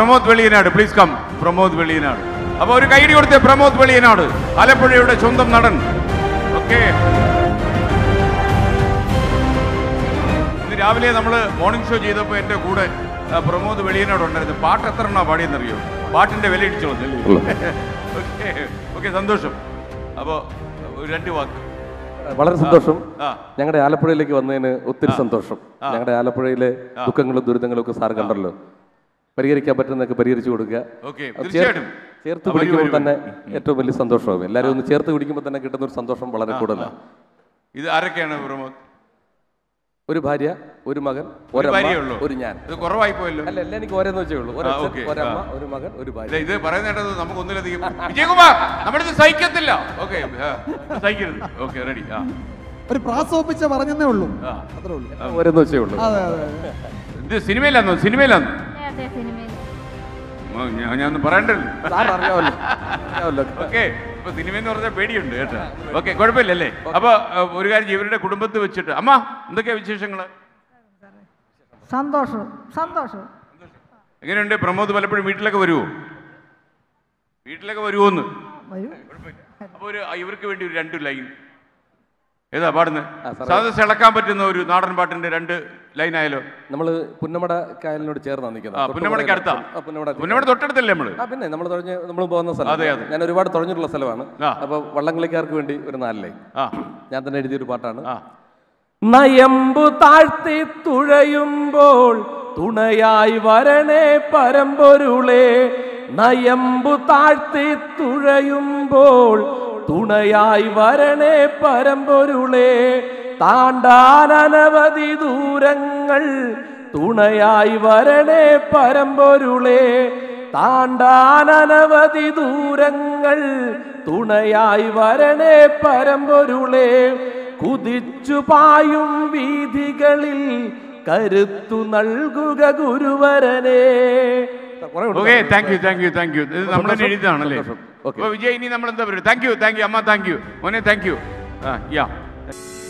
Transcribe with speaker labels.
Speaker 1: Pramod Veliyanad please come Pramod Veliyanad അപ്പൊ ഒരു കൈഡി കൊടുത്തേ പ്രമോദ് വെളിയനാട് ആലപ്പുഴയുടെ സ്വന്തം നടൻ ഓക്കെ ഇന്ന് രാവിലെ നമ്മൾ മോർണിംഗ് ഷോ ചെയ്തപ്പോൾ എൻ്റെ കൂടെ ആ, പ്രമോദ് വെളിയനാട് ഉണ്ടായിരുന്നു പാട്ട് എത്ര എണ്ണ പാടിയെന്നറിയോ പാട്ടിന്റെ വില ഇടിച്ചു ഓക്കെ ഓക്കെ സന്തോഷം അപ്പോൾ ഒരു രണ്ട് വാക്ക്
Speaker 2: വളരെ സന്തോഷം
Speaker 1: ആ.
Speaker 2: ഞങ്ങളുടെ ആലപ്പുഴയിലേക്ക് വന്നതിന് ഒത്തിരി സന്തോഷം ഞങ്ങളുടെ ആലപ്പുഴയിലെ ദുഃഖങ്ങളും ദുരിതങ്ങളും ഒക്കെ സാർ കണ്ടല്ലോ പരിഹരിക്കാൻ പറ്റുന്നതൊക്കെ പരിഹരിച്ചു കൊടുക്കുക
Speaker 1: ഓക്കെ
Speaker 2: അത് ചേർ-
Speaker 1: തീർച്ചയായിട്ടും
Speaker 2: ചേർത്ത്
Speaker 1: ആ, വരൂ,
Speaker 2: പിടിക്കുമ്പോൾ
Speaker 1: വരൂ,
Speaker 2: തന്നെ ഏറ്റവും വലിയ സന്തോഷമാകും എല്ലാവരും ഒന്ന് ചേർത്ത് പിടിക്കുമ്പോൾ തന്നെ കിട്ടുന്ന ഒരു സന്തോഷം വളരെ കൂടുതലാണ്
Speaker 1: ഇത് ആരൊക്കെയാണ് പ്രമോദ്
Speaker 2: ഒരു ഭാര്യ ഒരു മകൻ
Speaker 1: ഒരു
Speaker 2: ഒരമ്മ
Speaker 1: ഭാര്യയേ ഉള്ളൂ
Speaker 2: ഒരു ഞാൻ
Speaker 1: ഇത് കുറവായി പോയല്ലോ
Speaker 2: അല്ല എല്ലാം എനിക്ക് ഓരോന്ന് വെച്ചേ ഉള്ളൂ ഒരച്ഛൻ
Speaker 1: ഓക്കേ,
Speaker 2: ഒരമ്മ
Speaker 1: ആ.
Speaker 2: ഒരു മകൻ ഒരു ഭാര്യ
Speaker 1: അല്ല ഇത് പറയുന്ന കേട്ടത് നമുക്ക് ഒന്നിലധികം വിജയകുമാർ നമ്മളിത് സഹിക്കത്തില്ല ഓക്കെ സഹിക്കരുത് ഓക്കെ റെഡി ആ
Speaker 3: ഒരു പ്രാസോപ്പിച്ച പറഞ്ഞതേ ഉള്ളൂ
Speaker 1: ആ.
Speaker 3: അത്രേ ഉള്ളൂ
Speaker 2: ഓരോന്ന് വെച്ചേ ഉള്ളൂ
Speaker 3: അതെ അതെ അതെ
Speaker 1: ഇത് സിനിമയിലാന്നോ സിനിമയിലാന്നോ
Speaker 4: അതെ സിനിമയിൽ
Speaker 1: ആ, ഞാൻ ഞാൻ പറയണ്ടല്ലോ
Speaker 2: സാർ അറിയാമല്ലോ അറിയാമല്ലോ
Speaker 1: ഓക്കെ ഇപ്പൊ സിനിമ എന്ന് പറഞ്ഞാൽ പേടിയുണ്ട് കേട്ടോ ഓക്കെ കുഴപ്പമില്ലല്ലേ അപ്പൊ ആ, ഒരു കാര്യം ചെയ്യ്, ഇവരുടെ കുടുംബത്ത് വെച്ചിട്ട് അമ്മ എന്തൊക്കെയാ വിശേഷങ്ങള്
Speaker 5: സന്തോഷം സന്തോഷം
Speaker 1: എങ്ങനെയുണ്ട് പ്രമോദ് പലപ്പോഴും വീട്ടിലൊക്കെ വരുമോ വീട്ടിലൊക്കെ വരുമോന്ന്
Speaker 5: വരൂ
Speaker 1: അപ്പൊ ഒരു ഇവർക്ക് വേണ്ടി ഒരു രണ്ട് ലൈൻ ഏതാ പാടുന്നത്
Speaker 2: ആ, സാറേ.
Speaker 1: സദസ് ഇളക്കാൻ പറ്റുന്ന ഒരു നാടൻ പാട്ടിന്റെ രണ്ട് ലൈൻ ആയാലോ
Speaker 2: നമ്മൾ പുന്നമട കായലിനോട് ചേർന്നാണ് നിൽക്കുന്നത്
Speaker 1: ആ പുന്നമടയ്ക്ക് അടുത്താ
Speaker 2: ആ, പുന്നമട
Speaker 1: പുന്നമട തൊട്ടടുത്തല്ലേ നമ്മള്
Speaker 2: ആ പിന്നെ നമ്മൾ തുഴഞ്ഞ് നമ്മൾ പോകുന്ന സ്ഥലം
Speaker 1: അതെ, അതെ.
Speaker 2: ഞാൻ ഒരുപാട് തുഴഞ്ഞിട്ടുള്ള സ്ഥലമാണ്
Speaker 1: ആ.
Speaker 2: അപ്പൊ വള്ളംകളിക്കാർക്ക് വേണ്ടി ഒരു നാലിലേ
Speaker 1: ആ
Speaker 2: ഞാൻ തന്നെ എഴുതിയൊരു പാട്ടാണ്
Speaker 1: ആ
Speaker 2: നയമ്പു താഴ്ത്തി തുഴയുമ്പോൾ തുണയായി വരണേ പരമ്പൊരുളേ നയമ്പു താഴ്ത്തി തുഴയുമ്പോൾ തുണയായി വരണേ പരമ്പൊരുളേ താണ്ടാൻ അനവധി ദൂരങ്ങൾ തുണയായി വരണേ പരമ്പൊരുളേ താണ്ടാൻ അനവധി ദൂരങ്ങൾ തുണയായി വരണേ പരമ്പൊരുളേ കുതിച്ചു പായും വീഥികളിൽ കരുത്തു നൽകുക ഗുരുവരനെ
Speaker 1: okay thank you thank you thank you ഇത് നമ്മൾ തന്നെ എഴുതിയതാണല്ലേ
Speaker 2: സന്തോഷം. Okay.
Speaker 1: അപ്പൊ വിജയ് ഇനി നമ്മൾ എന്താ പറയുക താങ്ക് യു താങ്ക് യു അമ്മ താങ്ക് യു മോനെ താങ്ക് യു ആ യാ